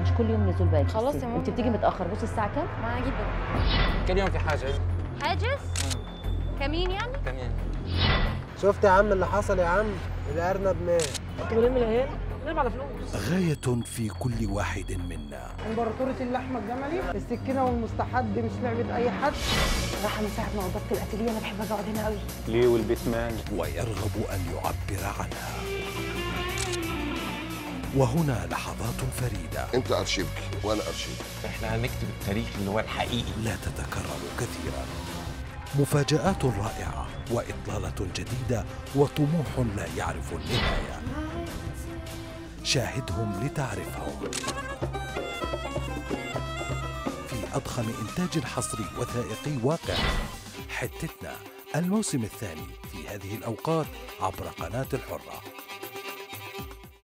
مش كل يوم نزول باجي خلاص يا انت ماما. بتيجي متاخر بصي الساعه كام ما انا اجيب بدري كل يوم في حاجز حاجز كمين يعني كمين شفت يا عم اللي حصل يا عم الارنب مات كنت بلم العيال نلم على فلوس غاية في كل واحد منا امبراطورة اللحمة الجملي السكينة والمستحد مش لعبة أي حد راح من ساعه ما وضبت الاتelier انا بحب اقعد هنا قوي ليه والبيتمان ويرغب أن يعبر عنها وهنا لحظات فريدة انت ارشيفك وانا ارشيف احنا هنكتب التاريخ اللي هو الحقيقي لا تتكرر كثيرا مفاجآت رائعة وإطلالة جديدة وطموح لا يعرف النهاية شاهدهم لتعرفهم في أضخم إنتاج حصري وثائقي واقع حتتنا الموسم الثاني في هذه الأوقات عبر قناة الحرة